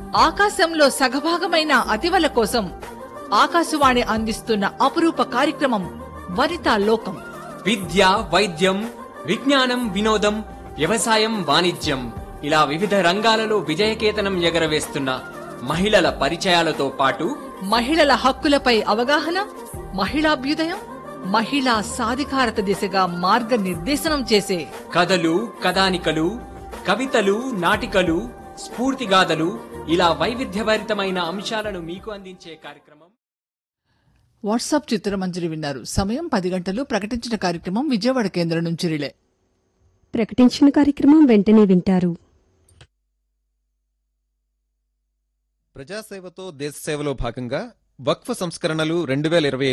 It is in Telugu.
ఆకాశంలో సగభాగమైన అతివల కోసం ఆకాశవాణి అందిస్తున్న అపురూప కార్యక్రమం వనితా లోకం విద్య వైద్యం విజ్ఞానం వినోదం వ్యవసాయం వాణిజ్యం ఇలా వివిధ రంగాలలో విజయకేతనం ఎగరవేస్తున్న మహిళల పరిచయాలతో పాటు మహిళల హక్కులపై అవగాహన మహిళాభ్యుదయం మహిళా సాధికారత దిశగా మార్గనిర్దేశనం చేసే కథలు కథానికలు కవితలు నాటికలు స్ఫూర్తిగాథలు ఇలా వైవిధ్యభరితమైన అంశాలను మీకు అందించే కార్యక్రమం వాట్సాప్ చిత్రమంజరి విన్నారు సమయం పది గంటలు ప్రకటించిన కార్యక్రమం విజయవాడ కేంద్రం నుంచి రిలే ప్రకటించిన కార్యక్రమం వెంటనే వింటారు ప్రజాసేవతో దేశ సేవలో భాగంగా వక్ఫ్ సంస్కరణలు రెండు వేల ఇరవై